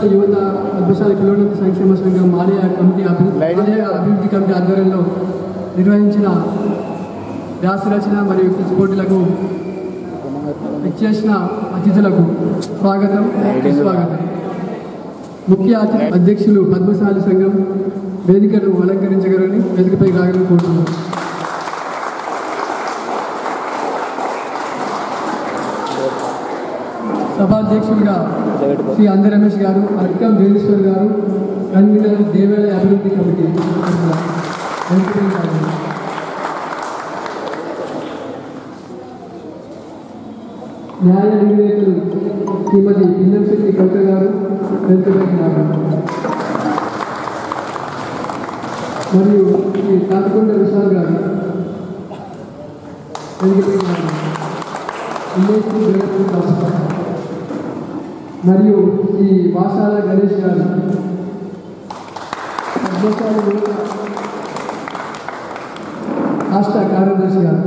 యువత పద్మశాలి పిల్లలంత సంక్షేమ సంఘం మాలయ కమిటీ అభివృద్ధి మాలయ అభివృద్ధి కమిటీ ఆధ్వర్యంలో నిర్వహించిన వ్యాస రచన మరియు క్విజ్ పోటీలకు ఇచ్చేసిన అతిథులకు స్వాగతం స్వాగతం ముఖ్య అతిథి అధ్యక్షులు పద్మశాలి సంఘం వేదికను అలంకరించగలని వేదికపై రాగలని కోరుతున్నాను సభాధ్యక్షుడిగా శ్రీ అంద రమేష్ గారు అర్కం దేవేశ్వర్ గారు కన్వీనర్ దేవాలయ అభివృద్ధి కమిటీ వెంకటేశ్వర గారు. న్యాయ నిర్ణేతలు శ్రీమతి ఇన్నంశెట్టి కవిత గారు వెంకటేశ్వర గారు మరియు శ్రీ తాతకొండ విశాల్ గారు వెంకటేశ్వర గారు ఇండస్ట్రీ డెవలప్మెంట్ ఆఫీసర్ మరియు ఈ వాసాల గణేష్ గారు పద్మశాలి యువత రాష్ట్ర కార్యదర్శి గారు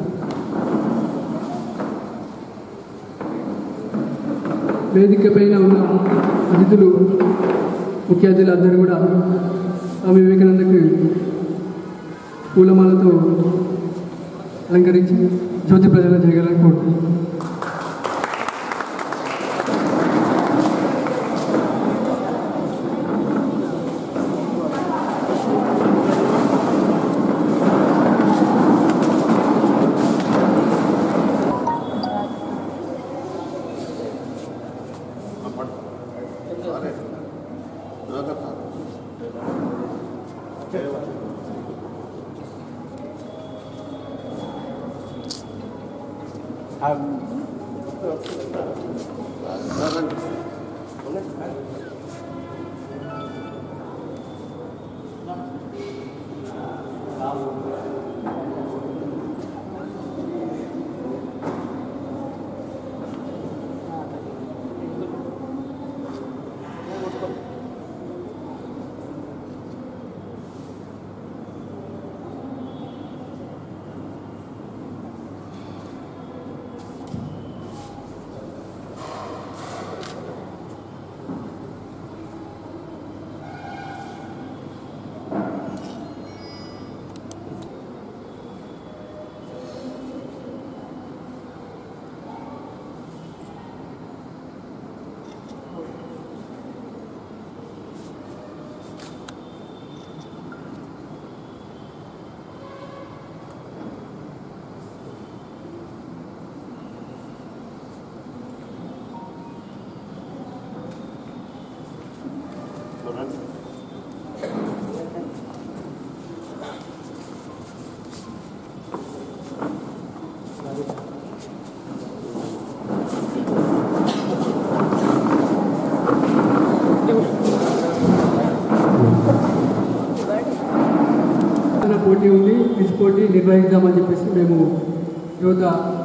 వేదిక పైన ఉన్న అతిథులు ముఖ్య అతిథులు అందరూ కూడా స్వామి వివేకానందకి పూలమాలతో అలంకరించి జ్యోతి ప్రజలు చేయగలని కోరుతున్నాను రచన పోటీ ఉంది క్విజ్ పోటీ నిర్వహిద్దామని చెప్పేసి మేము యువత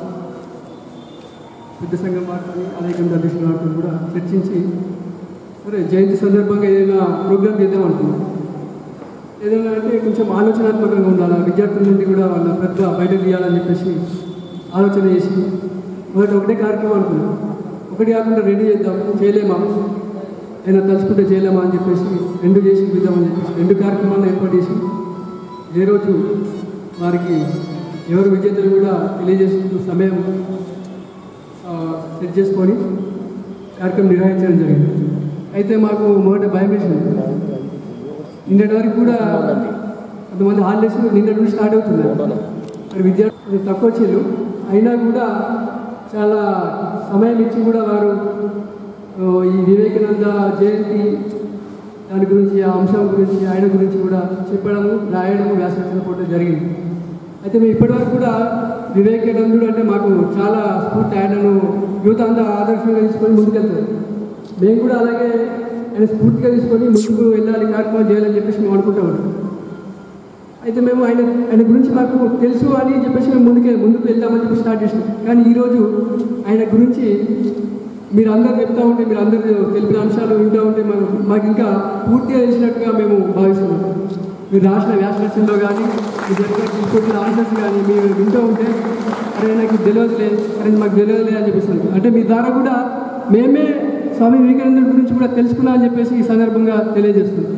పెద్ద సంఘం వారితో అనేక అధ్యక్షుల వారితో కూడా చర్చించి సరే జయంతి సందర్భంగా ఏదైనా ప్రోగ్రామ్ చేద్దాం అనుకున్నాం ఏదైనా అంటే కొంచెం ఆలోచనాత్మకంగా ఉండాలి విద్యార్థుల నుండి కూడా వాళ్ళ ప్రతిభ బయటకు తీయాలని చెప్పేసి ఆలోచన చేసి మొదట ఒకటే కార్యక్రమం అనుకున్నాం ఒకటి కాకుండా రెండు చేద్దాం చేయలేమా అయినా తలుచుకుంటే చేయలేమా అని చెప్పేసి రెండు చేసి విద్దామని చెప్పేసి రెండు కార్యక్రమాలను ఏర్పాటు చేసి ఏ రోజు వారికి ఎవరు విజేతలు కూడా తెలియజేసుకుంటూ సమయం ఆ, సెట్ చేసుకొని కార్యక్రమం నిర్వహించడం జరిగింది అయితే మాకు మొదట భయం వేసింది నిన్నటి వరకు కూడా కొంతమంది హాలిడేస్ నిన్నటి నుంచి స్టార్ట్ అవుతున్నారు మరి విద్యార్థులు తక్కువ వచ్చేళ్ళు అయినా కూడా చాలా సమయం ఇచ్చి కూడా వారు ఆ, ఈ వివేకానంద జయంతి దాని గురించి ఆ అంశం గురించి ఆయన గురించి కూడా చెప్పడము రాయడము వ్యాసరచన పోవడం జరిగింది అయితే మేము ఇప్పటివరకు కూడా వివేకానందుడు అంటే మాకు చాలా స్ఫూర్తి ఆయనను యువత అంతా ఆదర్శంగా తీసుకొని ముందుకెళ్తారు మేము కూడా అలాగే ఆయన స్ఫూర్తిగా తీసుకొని ముందుకు వెళ్ళాలి కార్యక్రమం చేయాలని చెప్పేసి మేము అనుకుంటా ఉంటాం అయితే మేము ఆయన ఆయన గురించి మాకు తెలుసు అని చెప్పేసి మేము ముందుకే ముందుకు వెళ్దామని చెప్పి స్టార్ట్ చేసినాం కానీ ఈరోజు ఆయన గురించి మీరు అందరు చెప్తా ఉంటే మీరు అందరు తెలిపిన అంశాలు వింటూ ఉంటే మాకు మాకు ఇంకా పూర్తిగా తెలిసినట్టుగా మేము భావిస్తున్నాం మీరు రాసిన వ్యాస రచనలో కానీ మీరు చెప్పిన తీసుకొచ్చిన ఆన్సర్స్ కానీ మీరు వింటూ ఉంటే అరే నాకు తెలియదులే అరే మాకు తెలియదులే అని చెప్పేసి అంటే మీ ద్వారా కూడా మేమే స్వామి వివేకానంద గురించి కూడా తెలుసుకున్నా అని చెప్పేసి ఈ సందర్భంగా తెలియజేస్తుంది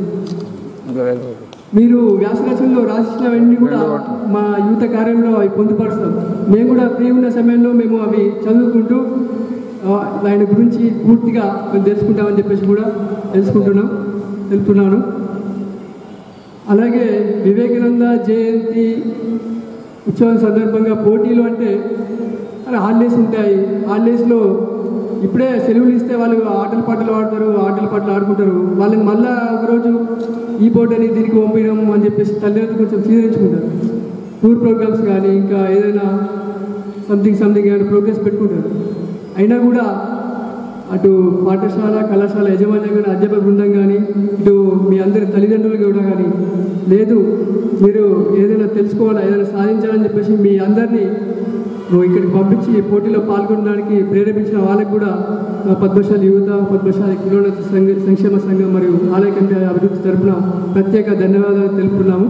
మీరు వ్యాస రచనలో రాసినవన్నీ కూడా మా యువత కార్యంలో అవి పొందుపరుస్తాం మేము కూడా ఫ్రీ ఉన్న సమయంలో మేము అవి చదువుకుంటూ ఆ, ఆయన గురించి పూర్తిగా మేము తెలుసుకుంటామని చెప్పేసి కూడా తెలుసుకుంటున్నాం తెలుపుతున్నాను అలాగే వివేకానంద జయంతి ఉత్సవం సందర్భంగా పోటీలు అంటే అలా హాలిడేస్ ఉంటాయి హాలిడేస్లో ఇప్పుడే సెలవులు ఇస్తే వాళ్ళు ఆటల పాటలు ఆడతారు ఆటల పాటలు ఆడుకుంటారు వాళ్ళని మళ్ళా ఒకరోజు ఈ బోర్డు అని దీనికి పంపించడం అని చెప్పేసి తల్లిదండ్రులు కొంచెం చీదరించుకుంటారు టూర్ ప్రోగ్రామ్స్ కానీ ఇంకా ఏదైనా సంథింగ్ సంథింగ్ ఏమైనా ప్రోగ్రెస్ పెట్టుకుంటారు అయినా కూడా అటు పాఠశాల కళాశాల యజమాన్యం కానీ అధ్యాపక బృందం కానీ ఇటు మీ అందరి తల్లిదండ్రులు కూడా కానీ లేదు మీరు ఏదైనా తెలుసుకోవాలా ఏదైనా సాధించాలని చెప్పేసి మీ అందరినీ నువ్వు ఇక్కడికి పంపించి ఈ పోటీలో పాల్గొనడానికి ప్రేరేపించిన వాళ్ళకి కూడా మా పద్మశాలి యువత పద్మశాలి కిలోన్నత సంఘ సంక్షేమ సంఘం మరియు ఆలయ కమిటీ అభివృద్ధి తరపున ప్రత్యేక ధన్యవాదాలు తెలుపుతున్నాము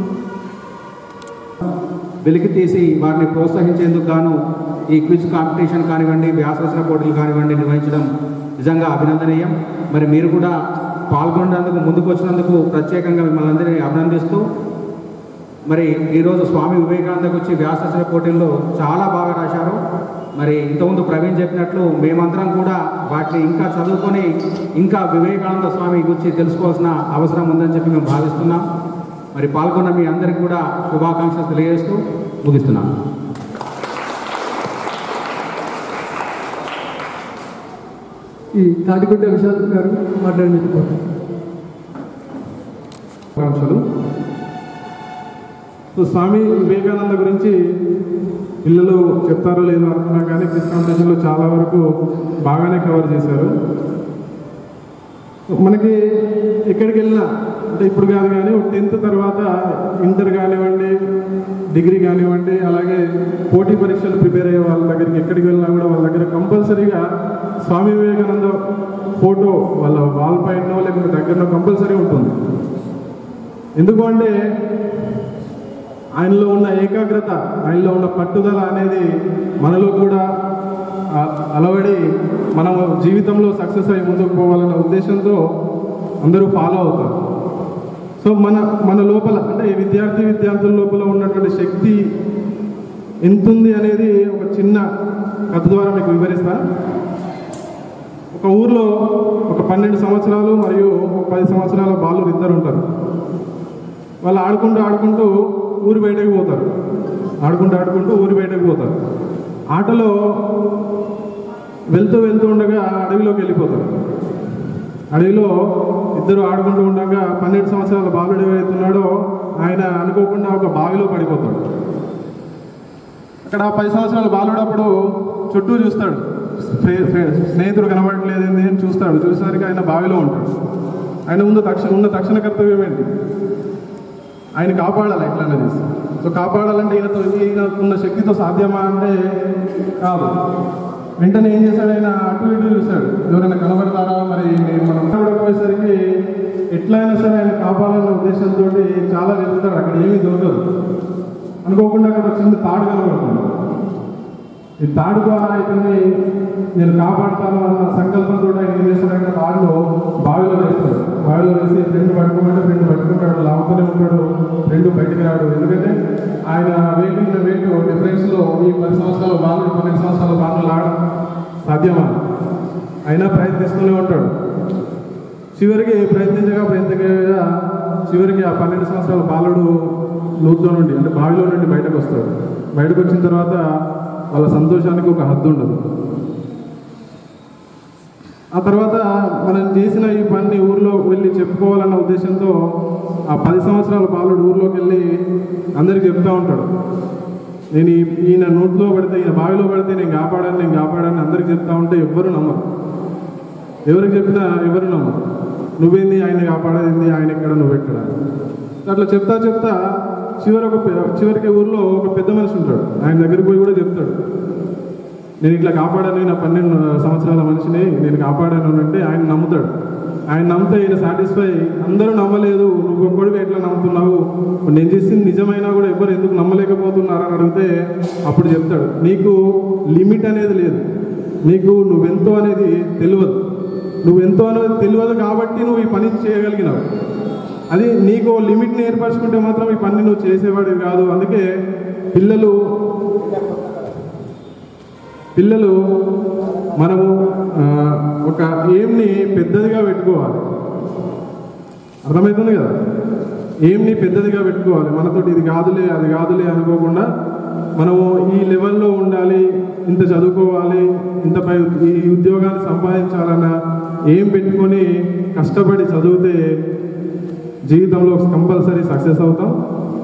వెలికి తీసి వారిని ప్రోత్సహించేందుకు గాను ఈ క్విజ్ కాంపిటీషన్ కానివ్వండి వ్యాసరచన పోటీలు కానివ్వండి నిర్వహించడం నిజంగా అభినందనీయం మరి మీరు కూడా పాల్గొనేందుకు ముందుకు వచ్చినందుకు ప్రత్యేకంగా మిమ్మల్ని అందరినీ అభినందిస్తూ మరి ఈరోజు స్వామి వివేకానంద గురించి వ్యాసరచన పోటీల్లో చాలా బాగా రాశారు మరి ఇంతకుముందు ప్రవీణ్ చెప్పినట్లు మేమందరం కూడా వాటిని ఇంకా చదువుకొని ఇంకా వివేకానంద స్వామి గురించి తెలుసుకోవాల్సిన అవసరం ఉందని చెప్పి మేము భావిస్తున్నాం మరి పాల్గొన్న మీ అందరికీ కూడా శుభాకాంక్షలు తెలియజేస్తూ ముగిస్తున్నాం ఈ తాటిగుడ్డ విశాల్ గారు మాట్లాడలేకపోతారు ఆకాంక్షలు సో స్వామి వివేకానంద గురించి పిల్లలు చెప్తారో లేదో అనుకున్నా కానీ క్విజ్ కాంపిటీషన్లో చాలా వరకు బాగానే కవర్ చేశారు మనకి ఎక్కడికి వెళ్ళినా అంటే ఇప్పుడు కాదు కానీ టెన్త్ తర్వాత ఇంటర్ కానివ్వండి డిగ్రీ కానివ్వండి అలాగే పోటీ పరీక్షలు ప్రిపేర్ అయ్యే వాళ్ళ దగ్గరికి ఎక్కడికి వెళ్ళినా కూడా వాళ్ళ దగ్గర కంపల్సరీగా స్వామి వివేకానంద ఫోటో వాళ్ళ వాల్ పైన లేకపోతే దగ్గరలో కంపల్సరీ ఉంటుంది ఎందుకు అంటే ఆయనలో ఉన్న ఏకాగ్రత ఆయనలో ఉన్న పట్టుదల అనేది మనలో కూడా ఆ, అలవడి మనం జీవితంలో సక్సెస్ అయ్యి ముందుకు పోవాలన్న ఉద్దేశంతో అందరూ ఫాలో అవుతారు సో మన మన లోపల అంటే ఈ విద్యార్థి విద్యార్థుల లోపల ఉన్నటువంటి శక్తి ఎంతుంది అనేది ఒక చిన్న కథ ద్వారా మీకు వివరిస్తాను ఒక ఊర్లో ఒక పన్నెండు సంవత్సరాలు మరియు ఒక పది సంవత్సరాల బాలురు ఇద్దరు ఉంటారు వాళ్ళు ఆడుకుంటూ ఆడుకుంటూ ఊరి బయటకు పోతారు ఆడుకుంటూ ఆడుకుంటూ ఊరి బయటకు పోతారు ఆటలో వెళ్తూ వెళ్తూ ఉండగా అడవిలోకి వెళ్ళిపోతారు అడవిలో ఇద్దరు ఆడుకుంటూ ఉండగా పన్నెండు సంవత్సరాల బాలుడు ఏవైతున్నాడో ఆయన అనుకోకుండా ఒక బావిలో పడిపోతాడు అక్కడ పది సంవత్సరాల బాలుడు అప్పుడు చుట్టూ చూస్తాడు స్నే- స్నే- స్నేహితుడు కనబడట్లేదు ఏంది అని చూస్తాడు చూసేసరికి ఆయన బావిలో ఉంటాడు ఆయన ముందు తక్షణ ఉన్న తక్షణ కర్తవ్యం ఏంటి ఆయన కాపాడాలి ఎట్లన్నా చేసి సో కాపాడాలంటే ఈయనతో ఈయన ఉన్న శక్తితో సాధ్యమా అంటే కాదు వెంటనే ఏం చేశాడు ఆయన అటు ఇటు చూశాడు ఎవరైనా కనబడతారా మరి నేను మనం కనబడకపోయేసరికి ఎట్లయినా సరే ఆయన కాపాడాలన్న ఉద్దేశంతో చాలా వెతుకుతాడు అక్కడ ఏమీ దొరకదు అనుకోకుండా అక్కడ ఒక చిన్న తాడు కనబడుతుంది ఈ తాడు ద్వారా ఇతన్ని నేను కాపాడుతాను అన్న సంకల్పంతో ఆయన ఏం చేస్తాడంటే తాడులో బావిలో వేస్తాడు బావిలో వేసి ఫ్రెండ్ పట్టుకోమంటే ఫ్రెండ్ పట్టుకుంటాడు లాగుతూనే ఉంటాడు ఫ్రెండ్ బయటికి రాడు ఎందుకంటే ఆయన వెయిట్ ఉన్న వెయిట్ డిఫరెన్స్ లో ఈ పది సంవత్సరాల బాలు పన్నెండు సంవత్సరాల బాలు ఆడడం సాధ్యమా అయినా ప్రయత్నిస్తూనే ఉంటాడు చివరికి ప్రయత్నించగా ప్రయత్నించగా చివరికి ఆ పన్నెండు సంవత్సరాల బాలుడు లోతులో నుండి అంటే బావిలో నుండి బయటకు వస్తాడు బయటకు వచ్చిన తర్వాత వాళ్ళ సంతోషానికి ఒక హద్దు ఉండదు ఆ తర్వాత మనం చేసిన ఈ పని ఊర్లో వెళ్ళి చెప్పుకోవాలన్న ఉద్దేశంతో ఆ పది సంవత్సరాల బాలుడు ఊర్లోకి వెళ్ళి అందరికి చెప్తా ఉంటాడు నేను ఈ- ఈయన నోట్లో పడితే ఈయన బావిలో పడితే నేను కాపాడాను నేను కాపాడాను అందరికి చెప్తా ఉంటే ఎవ్వరు నమ్మరు ఎవరికి చెప్పినా ఎవరు నమ్మరు నువ్వేంది ఆయన కాపాడేది ఆయన ఎక్కడ నువ్వు ఎక్కడ అట్లా చెప్తా చెప్తా చివరి ఒక పె- చివరికి ఊర్లో ఒక పెద్ద మనిషి ఉంటాడు ఆయన దగ్గరికి పోయి కూడా చెప్తాడు నేను ఇట్లా కాపాడాను నా పన్నెండు సంవత్సరాల మనిషిని నేను కాపాడాను అని అంటే ఆయన నమ్ముతాడు ఆయన నమ్మితే ఆయన సాటిస్ఫై అందరూ నమ్మలేదు నువ్వు ఒక్కడిగా ఎట్లా నమ్ముతున్నావు నేను చేసింది నిజమైనా కూడా ఎవరు ఎందుకు నమ్మలేకపోతున్నారు అని అడిగితే అప్పుడు చెప్తాడు నీకు లిమిట్ అనేది లేదు నీకు నువ్వెంతో అనేది తెలియదు నువ్వు ఎంతో అనేది తెలియదు కాబట్టి నువ్వు ఈ పని చేయగలిగినావు అది నీకు లిమిట్ని ఏర్పరచుకుంటే మాత్రం ఈ పని నువ్వు చేసేవాడివి కాదు అందుకే పిల్లలు పిల్లలు మనము ఆ, ఒక ఎయిమ్ని పెద్దదిగా పెట్టుకోవాలి అర్థమవుతుంది కదా ఎయిమ్ని పెద్దదిగా పెట్టుకోవాలి మనతోటి ఇది కాదులే అది కాదులే అనుకోకుండా మనము ఈ లెవెల్లో ఉండాలి ఇంత చదువుకోవాలి ఇంత పై ఈ ఉద్యోగాన్ని సంపాదించాలన్న ఏం పెట్టుకొని కష్టపడి చదివితే జీవితంలో కంపల్సరీ సక్సెస్ అవుతాం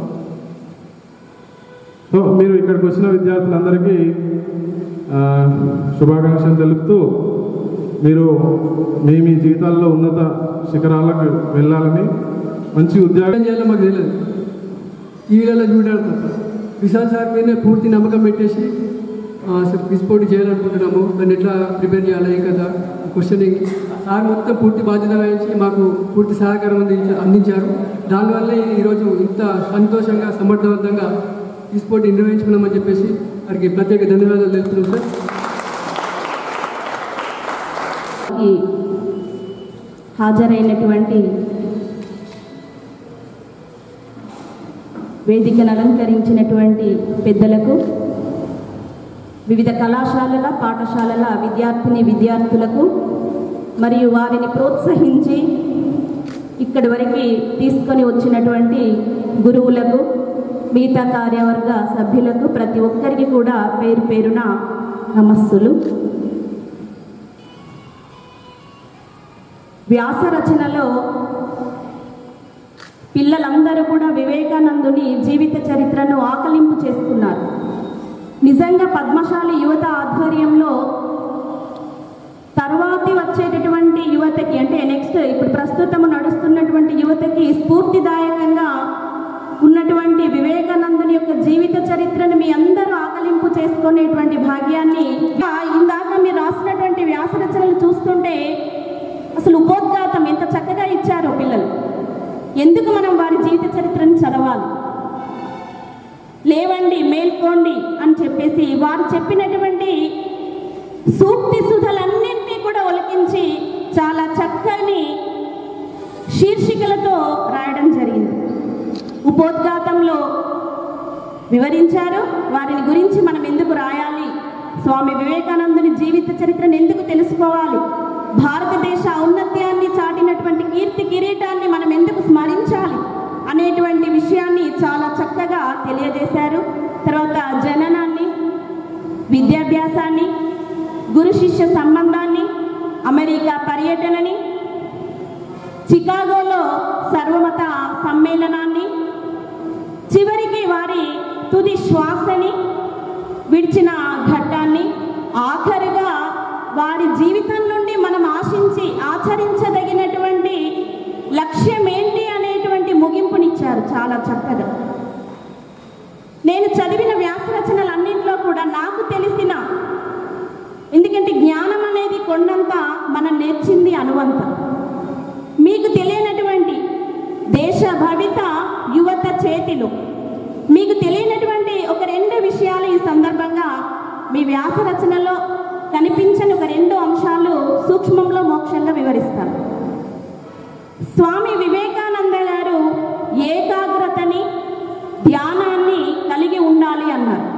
సో మీరు ఇక్కడికి వచ్చిన విద్యార్థులందరికీ ఆ, శుభాకాంక్షలు తెలుపుతూ మీరు మీ మీ జీవితాల్లో ఉన్నత శిఖరాలకు వెళ్ళాలని మంచి ఉద్యోగం ఏం చేయాలో మాకు తెలియదు టీవీలలో చూడాలి తప్ప విశాల్ సార్ మీదనే పూర్తి నమ్మకం పెట్టేసి ఆ, అసలు క్విజ్ పోటీ చేయాలనుకుంటున్నాము దాన్ని ఎట్లా ప్రిపేర్ చేయాలి ఏం కదా క్వశ్చనింగ్ సార్ మొత్తం పూర్తి బాధ్యత వహించి మాకు పూర్తి సహకారం అందించ- అందించారు దానివల్ల ఈరోజు ఇంత సంతోషంగా సమర్థవంతంగా క్విజ్ పోటీ నిర్వహించుకున్నామని చెప్పేసి వారికి ప్రత్యేక ధన్యవాదాలు తెలుపుతున్నాం సార్ ఈ హాజరైనటువంటి వేదికను అలంకరించినటువంటి పెద్దలకు వివిధ కళాశాలల పాఠశాలల విద్యార్థిని విద్యార్థులకు మరియు వారిని ప్రోత్సహించి ఇక్కడి వరకు తీసుకొని వచ్చినటువంటి గురువులకు మిగతా కార్యవర్గ సభ్యులకు ప్రతి ఒక్కరికి కూడా పేరు పేరున నమస్సులు వ్యాస రచనలో పిల్లలందరూ కూడా వివేకానందుని జీవిత చరిత్రను ఆకలింపు చేసుకున్నారు నిజంగా పద్మశాలి యువత ఆధ్వర్యంలో తర్వాతి వచ్చేటటువంటి యువతకి అంటే నెక్స్ట్ ఇప్పుడు ప్రస్తుతం నడుస్తున్నటువంటి యువతకి స్ఫూర్తిదాయకంగా ఉన్నటువంటి వివేకానందుని యొక్క జీవిత చరిత్రను మీ అందరూ ఆకలింపు చేసుకునేటువంటి భాగ్యాన్ని ఇంకా ఇందాక మీరు రాసినటువంటి వ్యాస రచనలు చూస్తుంటే అసలు ఉపోద్ఘాతం ఎంత చక్కగా ఇచ్చారో పిల్లలు ఎందుకు మనం వారి జీవిత చరిత్రను చదవాలి లేవండి మేల్కోండి అని చెప్పేసి వారు చెప్పినటువంటి సూక్తి సుధలన్నింటినీ కూడా ఒలికించి చాలా చక్కని శీర్షికలతో రాయడం జరిగింది ఉపోద్ఘాతంలో వివరించారు వారిని గురించి మనం ఎందుకు రాయాలి స్వామి వివేకానందుని జీవిత చరిత్రను ఎందుకు తెలుసుకోవాలి భారతదేశ ఔన్నత్యాన్ని చాటినటువంటి కీర్తి కిరీటాన్ని మనం ఎందుకు స్మరించాలి అనేటువంటి విషయాన్ని చాలా చక్కగా తెలియజేశారు తర్వాత జననాన్ని విద్యాభ్యాసాన్ని గురు శిష్య సంబంధాన్ని అమెరికా పర్యటనని చికాగోలో సర్వమత సమ్మేళనాన్ని చివరికి వారి తుది శ్వాసని విడిచిన ఘట్టాన్ని ఆఖరుగా వారి జీవితం నుండి మనం ఆశించి ఆచరించదగినటువంటి లక్ష్యం ఏంటి అనేటువంటి ముగింపునిచ్చారు చాలా చక్కగా నేను చదివిన వ్యాస రచనలన్నింటిలో కూడా నాకు తెలిసిన ఎందుకంటే జ్ఞానం అనేది కొండంత మనం నేర్చింది అనువంత మీకు తెలియనటువంటి దేశ భవిత యువత చేతిలో మీకు తెలియనటువంటి ఒక రెండు విషయాలు ఈ సందర్భంగా మీ వ్యాస రచనలో కనిపించని ఒక రెండు అంశాలు సూక్ష్మంలో మోక్షంగా వివరిస్తాను స్వామి వివేకానంద గారు ఏకాగ్రతని ధ్యానాన్ని కలిగి ఉండాలి అన్నారు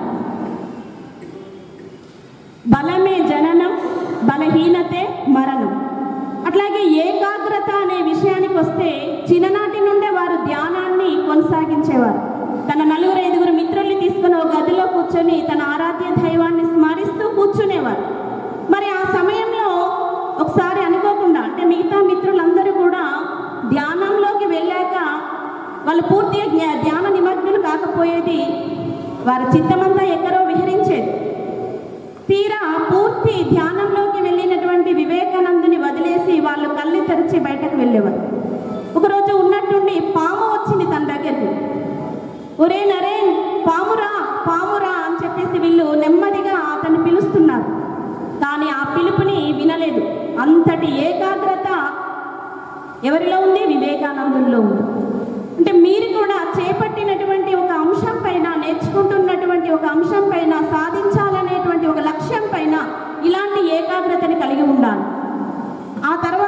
బలమే జననం బలహీనతే మరణం అట్లాగే ఏకాగ్రత అనే విషయానికి వస్తే చిన్ననాటి నుండే వారు ధ్యానాన్ని కొనసాగించేవారు తన నలుగురు ఐదుగురు మిత్రుల్ని తీసుకుని ఒక గదిలో కూర్చొని తన ఆరాధ్య దైవాన్ని స్మరిస్తూ కూర్చునేవారు మరి ఆ సమయంలో ఒకసారి అనుకోకుండా అంటే మిగతా మిత్రులందరూ కూడా ధ్యానంలోకి వెళ్ళాక వాళ్ళు పూర్తిగా జ్ఞా- ధ్యాన నిమగ్నులు కాకపోయేది వారి చిత్తమంతా ఎక్కడో విహరించేది తీరా పూర్తి ధ్యానంలోకి వెళ్ళినటువంటి వివేకానందుని వదిలేసి వాళ్ళు కళ్ళు తెరిచి బయటకు వెళ్ళేవారు ఒకరోజు ఉన్నట్టుండి పాము వచ్చింది తన దగ్గరికి ఒరే నరేన్ పామురా పామురా అని చెప్పేసి వీళ్ళు నెమ్మదిగా అతన్ని పిలుస్తున్నారు కానీ ఆ పిలుపుని వినలేదు అంతటి ఏకాగ్రత ఎవరిలో ఉంది వివేకానందుల్లో ఉంది అంటే మీరు కూడా చేపట్టినటువంటి ఒక అంశం పైన నేర్చుకుంటున్నటువంటి ఒక అంశం పైన సాధించాలనేటువంటి ఒక లక్ష్యం పైన ఇలాంటి ఏకాగ్రతని కలిగి ఉండాలి ఆ తర్వాత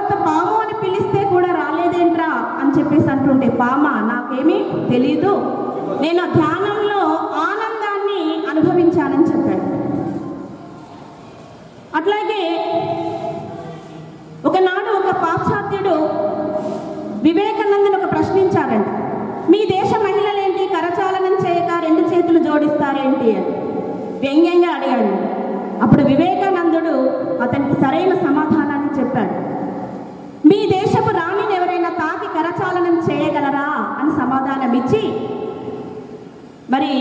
బామ నాకేమీ తెలీదు నేను ధ్యానంలో ఆనందాన్ని అనుభవించానని చెప్పాడు అట్లాగే ఒకనాడు ఒక పాశ్చాత్యుడు వివేకానందుని ఒక ప్రశ్నించాడంట మీ దేశ మహిళలేంటి కరచాలనం చేయక రెండు చేతులు జోడిస్తారేంటి అని వ్యంగ్యంగా అడిగాడు అప్పుడు వివేకానందుడు అతనికి సరైన సమాధానాన్ని చెప్పాడు మీ దేశపు రాణిని ఎవరైనా తాకి కరచాలనం చేయగలరా అని సమాధానం ఇచ్చి మరి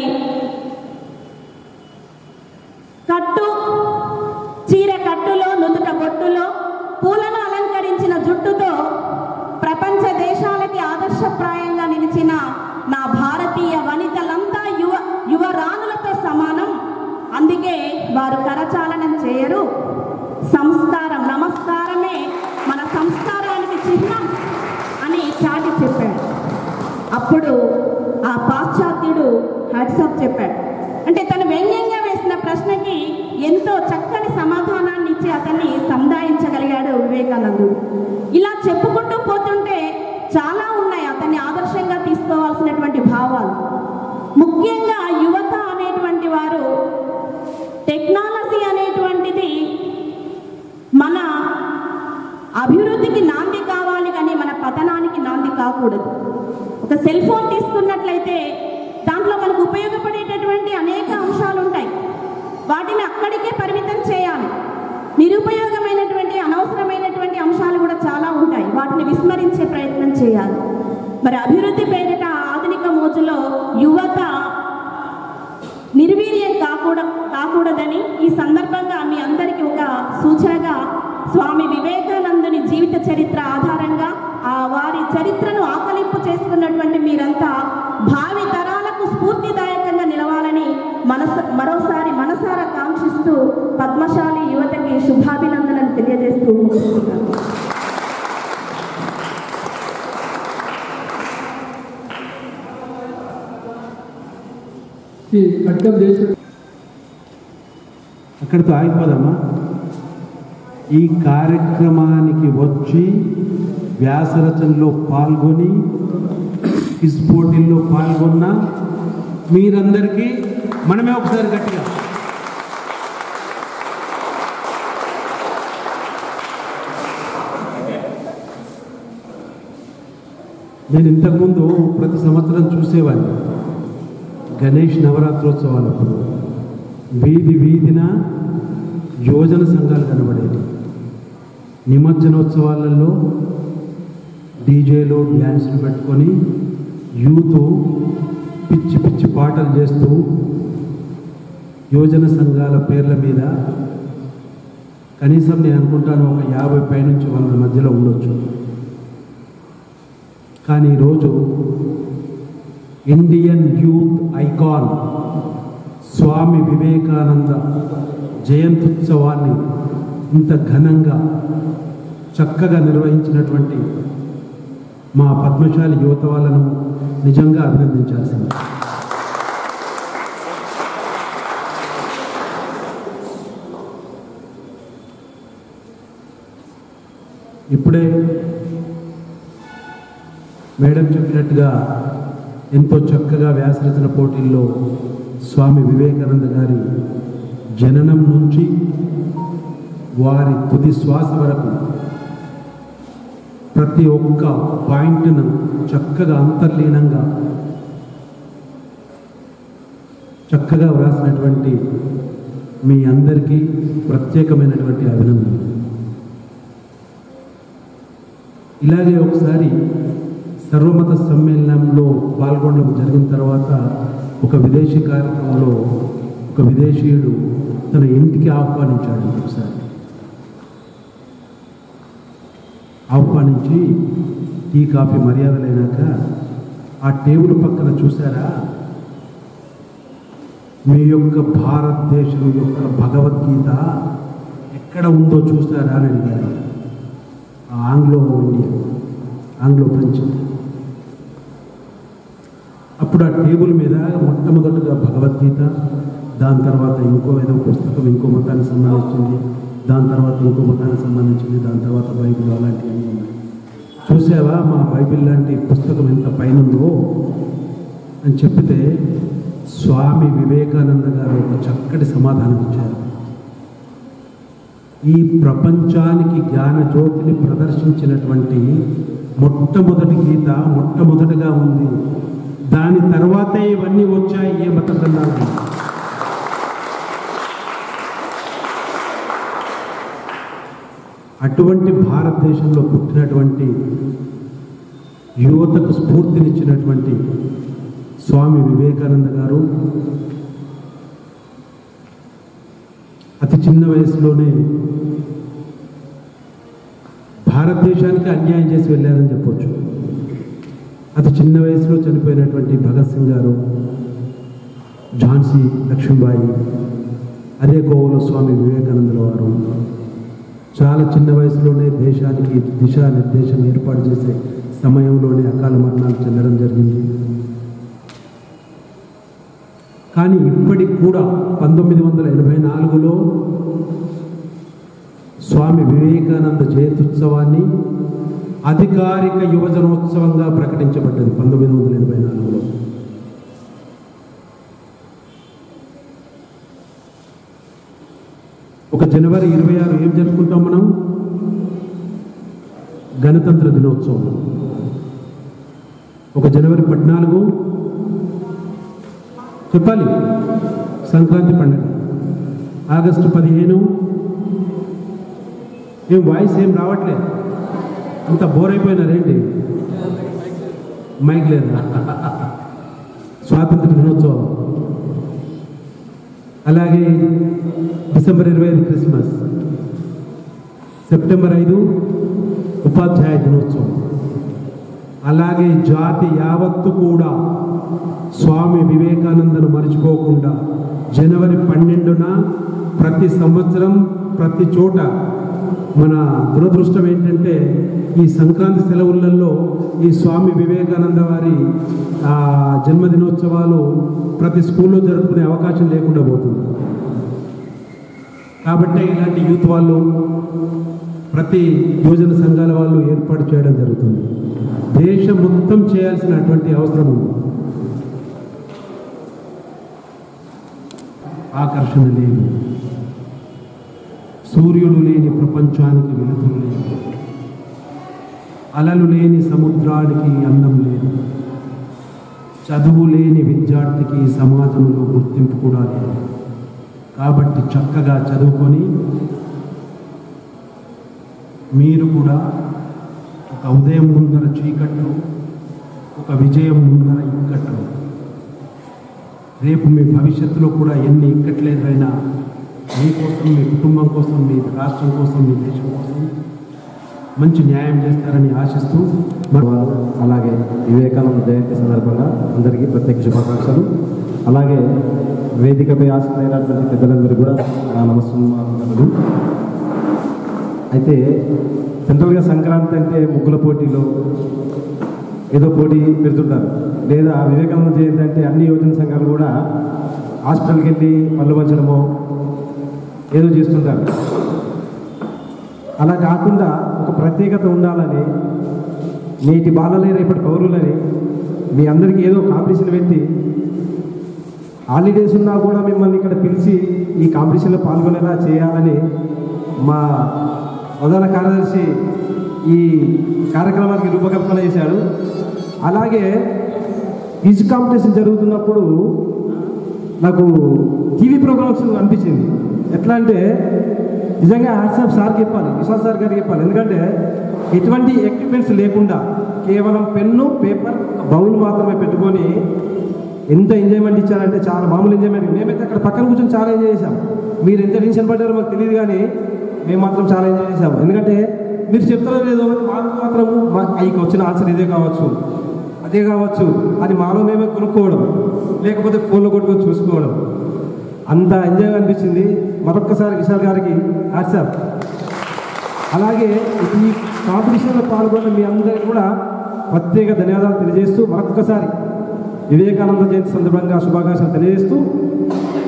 కట్టు చీర కట్టులో నుదుట బొట్టులో పూలను అలంకరించిన జుట్టుతో ప్రపంచ దేశాలకి ఆదర్శప్రాయంగా నిలిచిన నా భారతీయ వనితలంతా యువ యువరాణులతో సమానం అందుకే వారు కరచాలనం చేయరు సంస్కారం నమస్కారమే మన సంస్కారానికి చిహ్నం అని చాటి చెప్పాడు అప్పుడు ఆ పాశ్చాత్యుడు హ్యాట్సప్ చెప్పాడు అంటే తను వ్యంగ్యంగా వేసిన ప్రశ్నకి ఎంతో చక్కని సమాధానాన్ని ఇచ్చి అతన్ని సంధాయించగలిగాడు వివేకానందుడు ఇలా చెప్పుకుంటూ పోతుంటే చాలా ఉన్నాయి అతన్ని ఆదర్శంగా తీసుకోవాల్సినటువంటి భావాలు ముఖ్యంగా యువత అనేటువంటి వారు టెక్నాలజీ అనేటువంటిది మన అభివృద్ధికి నాంది కావాలి కానీ మన పతనానికి నాంది కాకూడదు ఒక సెల్ ఫోన్ తీసుకున్నట్లయితే దాంట్లో మనకు ఉపయోగపడేటటువంటి అనేక అంశాలు ఉంటాయి వాటిని అక్కడికే పరిమితం చేయాలి నిరుపయోగమైనటువంటి అనవసరమైనటువంటి అంశాలు కూడా చాలా ఉంటాయి వాటిని విస్మరించే ప్రయత్నం చేయాలి మరి అభివృద్ధి పేరిట ఆధునిక మోజులో యువత నిర్వీర్యం కాకూడ కాకూడదని ఈ సందర్భంగా మీ అందరికీ ఒక సూచనగా స్వామి వివేకానందుని జీవిత చరిత్ర ఆధారంగా ఆ వారి చరిత్రను ఆకలింపు చేసుకున్నటువంటి మీరంతా భావి తరాలకు స్ఫూర్తిదాయకంగా నిలవాలని మనస మరోసారి మనసారా కాంక్షిస్తూ పద్మశాలి యువతకి శుభాభినందనలు తెలియజేస్తూ ముగిస్తున్నాను ఈ ఖడ్గం దేశ అక్కడితో ఆగిపోదామా ఈ కార్యక్రమానికి వచ్చి వ్యాసరచనలో పాల్గొని క్విజ్ పోటీల్లో పాల్గొన్న మీరందరికీ మనమే ఒకసారి గట్టిగా నేను ఇంతకుముందు ప్రతి సంవత్సరం చూసేవాడిని గణేష్ నవరాత్రోత్సవాలప్పుడు వీధి వీధిన యోజన సంఘాలు కనబడేవి నిమజ్జనోత్సవాలలో డీజేలు డ్యాన్సులు పెట్టుకొని యూత్ పిచ్చి పిచ్చి పాటలు చేస్తూ యోజన సంఘాల పేర్ల మీద కనీసం నేను అనుకుంటాను ఒక యాభై పైనుంచి వంద మధ్యలో ఉండొచ్చు కానీ ఈరోజు Indian youth icon Swami Vivekananda జయంత్యుత్సవాన్ని ఇంత ఘనంగా చక్కగా నిర్వహించినటువంటి మా పద్మశాలి యువత వాళ్ళను నిజంగా అభినందించాల్సింది ఇప్పుడే మేడం చెప్పినట్టుగా ఎంతో చక్కగా వ్యాసరచన పోటీల్లో స్వామి వివేకానంద గారి జననం నుంచి వారి తుది శ్వాస వరకు ప్రతి ఒక్క పాయింట్ను చక్కగా అంతర్లీనంగా చక్కగా వ్రాసినటువంటి మీ అందరికీ ప్రత్యేకమైనటువంటి అభినందన ఇలాగే ఒకసారి సర్వమత సమ్మేళనంలో పాల్గొనడం జరిగిన తర్వాత ఒక విదేశీ కార్యక్రమంలో ఒక విదేశీయుడు తన ఇంటికి ఆహ్వానించాడు ఒకసారి ఆహ్వానించి టీ కాఫీ మర్యాదలైనాక ఆ టేబుల్ పక్కన చూసారా మీ యొక్క భారతదేశం యొక్క భగవద్గీత ఎక్కడ ఉందో చూసారా అని అడిగారు ఆ ఆంగ్లో ఇండియా ఆంగ్లో ఫ్రెంచ్ అప్పుడు ఆ టేబుల్ మీద మొట్టమొదటిగా భగవద్గీత దాని తర్వాత ఇంకో ఏదో పుస్తకం ఇంకో మతానికి సంబంధించింది దాని తర్వాత ఇంకో మతానికి సంబంధించింది దాని తర్వాత బైబిల్ అలాంటివన్నీ ఉన్నాయి చూసావా మా బైబిల్ లాంటి పుస్తకం ఎంత పైనుందో అని చెప్పితే స్వామి వివేకానంద గారు ఒక చక్కటి సమాధానం ఇచ్చారు ఈ ప్రపంచానికి జ్ఞాన జ్యోతిని ప్రదర్శించినటువంటి మొట్టమొదటి గీత మొట్టమొదటిగా ఉంది దాని తర్వాతే ఇవన్నీ వచ్చాయి ఏ మత గ్రంథాలు అటువంటి భారతదేశంలో పుట్టినటువంటి యువతకు స్ఫూర్తినిచ్చినటువంటి స్వామి వివేకానంద గారు అతి చిన్న వయసులోనే భారతదేశానికి అన్యాయం చేసి వెళ్ళారని చెప్పొచ్చు అతి చిన్న వయసులో చనిపోయినటువంటి భగత్ సింగ్ గారు ఝాన్సీ లక్ష్మీబాయి అదే గోవుల స్వామి వివేకానందుల వారు చాలా చిన్న వయసులోనే దేశానికి దిశానిర్దేశం ఏర్పాటు చేసే సమయంలోనే అకాల మరణాలు చెందడం జరిగింది కానీ ఇప్పటికి కూడా పంతొమ్మిది వందల ఎనభై నాలుగులో స్వామి వివేకానంద జయంత్యుత్సవాన్ని అధికారిక యువజనోత్సవంగా ప్రకటించబడ్డది పంతొమ్మిది వందల ఎనభై నాలుగులో ఒక జనవరి ఇరవై ఆరు ఏం జరుపుకుంటాం మనం గణతంత్ర దినోత్సవం ఒక జనవరి పద్నాలుగు చెప్పాలి సంక్రాంతి పండుగ ఆగస్టు పదిహేను ఏం వాయిస్ ఏం రావట్లేదు అంత బోర్ అయిపోయినారేంటి మైక్ లేదా స్వాతంత్ర దినోత్సవం అలాగే డిసెంబర్ ఇరవై ఐదు క్రిస్మస్ సెప్టెంబర్ ఐదు ఉపాధ్యాయ దినోత్సవం అలాగే జాతి యావత్తు కూడా స్వామి వివేకానందను మర్చిపోకుండా జనవరి పన్నెండున ప్రతి సంవత్సరం ప్రతి చోట మన దురదృష్టం ఏంటంటే ఈ సంక్రాంతి సెలవులలో ఈ స్వామి వివేకానంద వారి ఆ, జన్మదినోత్సవాలు ప్రతి స్కూల్లో జరుపుకునే అవకాశం లేకుండా పోతుంది కాబట్టి ఇలాంటి యూత్ వాళ్ళు ప్రతి యువజన సంఘాల వాళ్ళు ఏర్పాటు చేయడం జరుగుతుంది దేశం మొత్తం చేయాల్సినటువంటి అవసరం ఉంది ఆకర్షణ లేదు సూర్యుడు లేని ప్రపంచానికి వెలుతురు లేదు అలలు లేని సముద్రానికి అన్నం లేదు చదువు లేని విద్యార్థికి సమాజంలో గుర్తింపు కూడా లేదు కాబట్టి చక్కగా చదువుకొని మీరు కూడా ఒక ఉదయం ముందర చీకట్లు ఒక విజయం ముందర ఇక్కట్లు రేపు మీ భవిష్యత్తులో కూడా ఎన్ని ఇక్కట్లు ఎదురైనా మీకోసం మీ కుటుంబం కోసం మీ రాష్ట్రం కోసం మీ దేశం కోసం మంచి న్యాయం చేస్తారని ఆశిస్తూ మన వారు అలాగే వివేకానంద జయంతి సందర్భంగా అందరికీ ప్రత్యేక శుభాకాంక్షలు అలాగే వేదికపై ఆశలైనటువంటి పెద్దలందరూ కూడా నా నమస్కారాలు అయితే జనరల్గా సంక్రాంతి అంటే ముగ్గుల పోటీలు ఏదో పోటీ పెడుతుంటారు లేదా వివేకానంద జయంతి అంటే అన్ని యోజన సంఘాలు కూడా హాస్పిటల్కి వెళ్ళి పళ్ళు పంచడమో ఏదో చేస్తుంటారు అలా కాకుండా ఒక ప్రత్యేకత ఉండాలని నేటి బాలలే రేపటి పౌరులని మీ అందరికీ ఏదో కాంపిటీషన్ పెట్టి హాలిడేస్ ఉన్నా కూడా మిమ్మల్ని ఇక్కడ పిలిచి ఈ కాంపిటీషన్లో పాల్గొనేలా చేయాలని మా ప్రధాన కార్యదర్శి ఈ కార్యక్రమానికి రూపకల్పన చేశాడు అలాగే క్విజ్ కాంపిటీషన్ జరుగుతున్నప్పుడు నాకు టీవీ ప్రోగ్రామ్స్ అనిపించింది ఎట్లా అంటే నిజంగా హ్యాట్సాప్ సార్ చెప్పాలి విశాల్ సార్ గారికి చెప్పాలి ఎందుకంటే ఎటువంటి ఎక్విప్మెంట్స్ లేకుండా కేవలం పెన్ను పేపర్ బౌల్ మాత్రమే పెట్టుకొని ఎంత ఎంజాయ్మెంట్ ఇచ్చారంటే చాలా మామూలు ఎంజాయ్మెంట్ మేమైతే అక్కడ పక్కన కూర్చొని చాలా ఎంజాయ్ చేసాం మీరు ఎంత టెన్షన్ పడ్డారో మాకు తెలియదు కానీ మేము మాత్రం చాలా ఎంజాయ్ చేసాం ఎందుకంటే మీరు చెప్తారో లేదో అని మాకు మాత్రము మా ఇక వచ్చిన ఆన్సర్ ఇదే కావచ్చు అదే కావచ్చు అని మాలో మేమే కొనుక్కోవడం లేకపోతే ఫోన్లో కొట్టుకొని చూసుకోవడం అంత ఎంజాయ్ అనిపించింది మరొక్కసారి విశాల్ గారికి వాట్సాప్ అలాగే ఈ కాంపిటీషన్లో పాల్గొన్న మీ అందరికీ కూడా ప్రత్యేక ధన్యవాదాలు తెలియజేస్తూ మరొక్కసారి వివేకానంద జయంతి సందర్భంగా శుభాకాంక్షలు తెలియజేస్తూ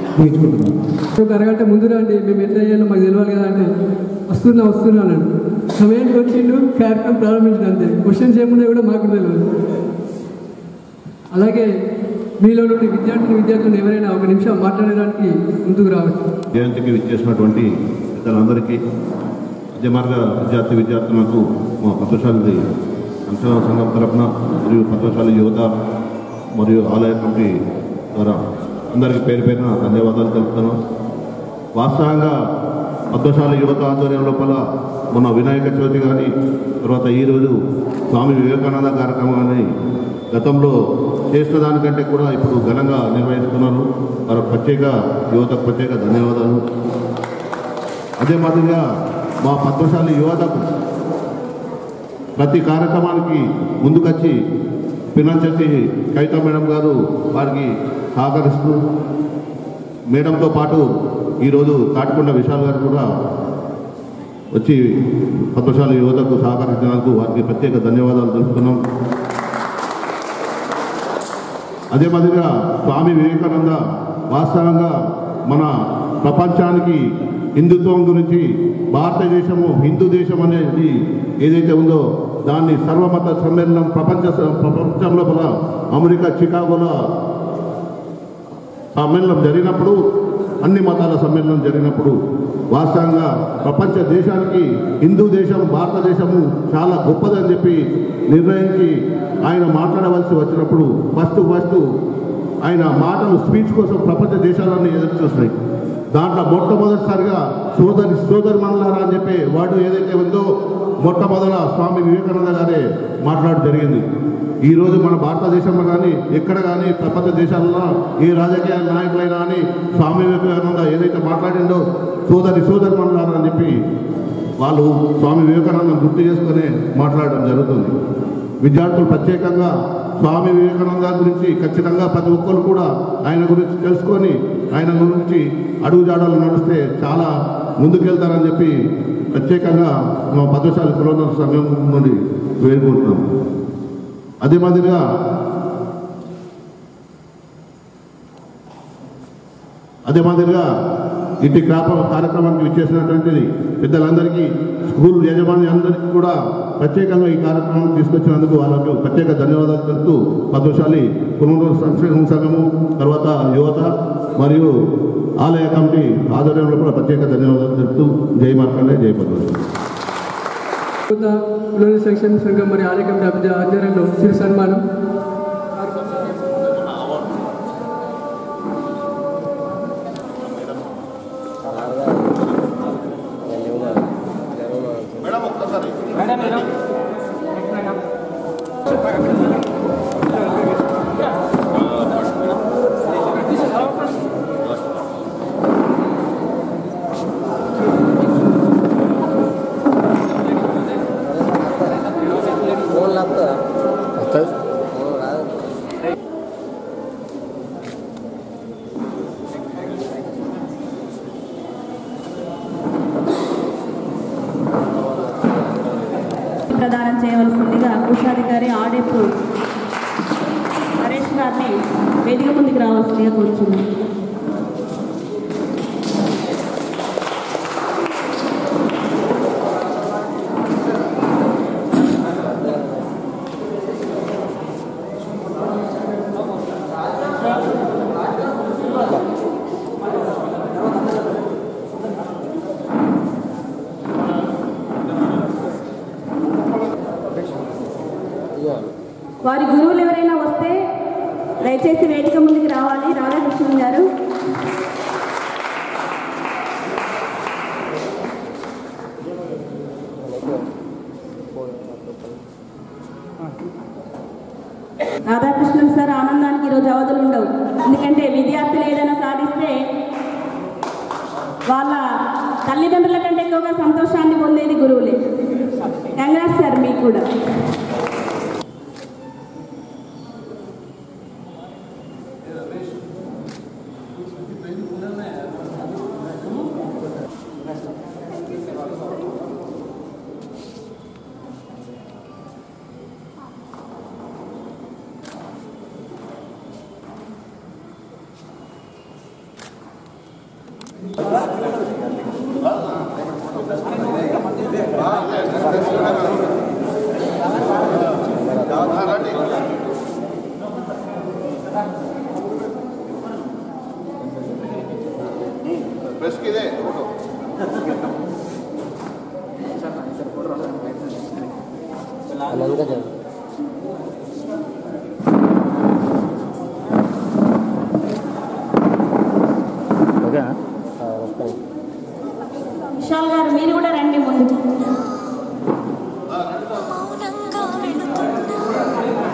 ముగించుకుంటున్నాను ఒక అరగంట ముందు రండి మేము ఎట్లా చేయాలో మాకు తెలియాలి కదా అంటే వస్తున్నా వస్తున్నానండి సమయానికి వచ్చిండు కార్యక్రమం ప్రారంభించిన అంతే క్వశ్చన్స్ ఏమున్నాయో కూడా మాకు తెలియదు అలాగే మీలో నుండి విద్యార్థిని విద్యార్థులు ఎవరైనా ఒక నిమిషం మాట్లాడడానికి ముందుకు రావచ్చు జయంతికి విచ్చేసినటువంటి పెద్దలందరికీ అదే మార్గ విద్యార్థి విద్యార్థులకు మా పద్మశాలి అంచనా సంఘం తరపున మరియు పద్మశాలి యువత మరియు ఆలయ కమిటీ ద్వారా అందరికీ పేరు పేరున ధన్యవాదాలు తెలుపుతున్నాం వాస్తవంగా పద్మశాలి యువత ఆధ్వర్యం లోపల మొన్న వినాయక చవితి కానీ తర్వాత ఈరోజు స్వామి వివేకానంద కార్యక్రమం కానీ గతంలో చేసిన దానికంటే కూడా ఇప్పుడు ఘనంగా నిర్వహిస్తున్నారు వారికి ప్రత్యేక యువతకు ప్రత్యేక ధన్యవాదాలు అదే మాదిరిగా మా పద్మశాలి యువతకు ప్రతి కార్యక్రమానికి ముందుకొచ్చి పినంచెట్టి కవిత మేడం గారు వారికి సహకరిస్తూ మేడంతో పాటు ఈరోజు తాటికొండ విశాల్ గారు కూడా వచ్చి పద్మశాలి యువతకు సహకరించినందుకు వారికి ప్రత్యేక ధన్యవాదాలు తెలుపుతున్నాం అదే మాదిరిగా స్వామి వివేకానంద వాస్తవంగా మన ప్రపంచానికి హిందుత్వం గురించి భారతదేశము హిందూ దేశం అనేది ఏదైతే ఉందో దాన్ని సర్వమత సమ్మేళనం ప్రపంచ ప్రపంచం లోపల అమెరికా చికాగోలో సమ్మేళనం జరిగినప్పుడు అన్ని మతాల సమ్మేళనం జరిగినప్పుడు వాస్తవంగా ప్రపంచ దేశానికి హిందూ దేశం భారతదేశము చాలా గొప్పదని చెప్పి నిర్ణయించి ఆయన మాట్లాడవలసి వచ్చినప్పుడు ఫస్ట్ ఫస్ట్ ఆయన మాటలు స్పీచ్ కోసం ప్రపంచ దేశాలన్నీ ఎదురు చూస్తున్నాయి దాంట్లో మొట్టమొదటిసారిగా సోదరి సోదరి మనలారా అని చెప్పి వాడు ఏదైతే ఉందో మొట్టమొదట స్వామి వివేకానంద గారే మాట్లాడడం జరిగింది ఈ రోజు మన భారతదేశంలో కానీ ఎక్కడ కానీ ప్రపంచ దేశాలలో ఏ రాజకీయ నాయకులైనా కానీ స్వామి వివేకానంద ఏదైతే మాట్లాడిండో సోదరి సోదరి మనలారా అని చెప్పి వాళ్ళు స్వామి వివేకానందం గుర్తు చేసుకుని మాట్లాడడం జరుగుతుంది విద్యార్థులు ప్రత్యేకంగా స్వామి వివేకానంద గురించి ఖచ్చితంగా ప్రతి ఒక్కరు కూడా ఆయన గురించి తెలుసుకొని ఆయన గురించి అడుగుజాడలు నడిస్తే చాలా ముందుకెళ్తారని చెప్పి ప్రత్యేకంగా మా పద్మశాలి కులోన్నత సంఘం నుండి వేడుకుంటున్నాం అదే మాదిరిగా అదే మాదిరిగా ఇంటి క్రాప కార్యక్రమానికి విచ్చేసినటువంటిది పెద్దలందరికీ స్కూల్ యజమాని అందరికీ కూడా ప్రత్యేకంగా ఈ కార్యక్రమం తీసుకొచ్చినందుకు వాళ్ళకు ప్రత్యేక ధన్యవాదాలు తెలుపుతూ పద్మశాలి కుటుంబ సంక్షేమ సంఘము తర్వాత యువత మరియు ఆలయ కమిటీ ఆధ్వర్యంలో కూడా ప్రత్యేక ధన్యవాదాలు తెలుపుతూ జై మార్కండే జై పద్మశాలి యువత పిల్లల సంక్షేమ సంఘం మరియు ఆలయ కమిటీ అభివృద్ధి ఆధ్వర్యంలో చిరు సన్మానం ప్రదానం చేయవలసిందిగా కోశాధికారి ఆడేపు నరేష్ గారిని వేదిక ముందుకు రావాల్సిందిగా కోరుచున్నాను వారి గురువులు ఎవరైనా వస్తే దయచేసి వేదిక ముందుకు రావాలి రాధాకృష్ణన్ గారు రాధాకృష్ణన్ సార్ ఆనందానికి ఈరోజు అవధులు ఉండవు ఎందుకంటే విద్యార్థులు ఏదైనా సాధిస్తే వాళ్ళ తల్లిదండ్రుల కంటే ఎక్కువగా సంతోషాన్ని పొందేది గురువులే కంగ్రాట్స్ సార్ మీకు కూడా ప్రెస్కి ఇదే ఫోటో విశాల్ గారు మీరు కూడా రండి ముందుకు మౌనంగా వెళుతున్నా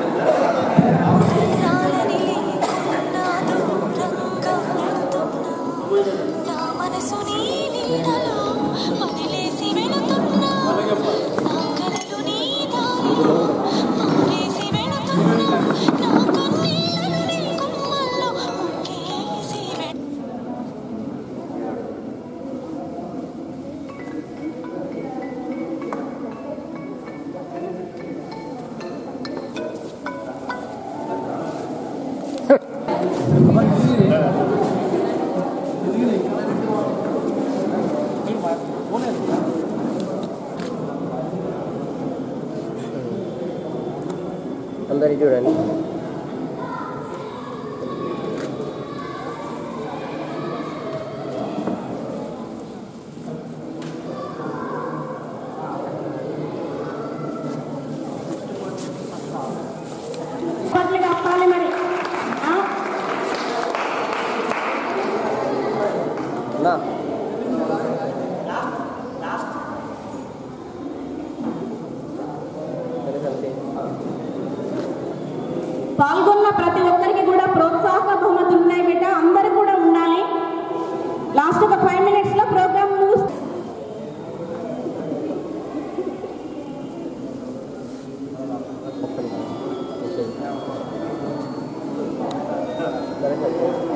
రాలని లేకున్నా దూరంగా వెళుతున్నా నా మనసు నీ నీడలో వదిలేసి వెళుతున్నా నా కలలు నీ దారిలో మారేసి వెళుతున్నా నా కన్నీళ్ళను నీ కొమ్మల్లో ముక్కేసి వెళుతున్నా అందరి చూడండి పట్లు కప్పాలి మరి ఆ? నా పాల్గొన్న ప్రతి ఒక్కరికి కూడా ప్రోత్సాహక బహుమతులు ఉన్నాయి బిడ్డ అందరూ కూడా ఉండాలి లాస్ట్ ఒక ఫైవ్ మినిట్స్ లో ప్రోగ్రామ్ ముగిస్ సరే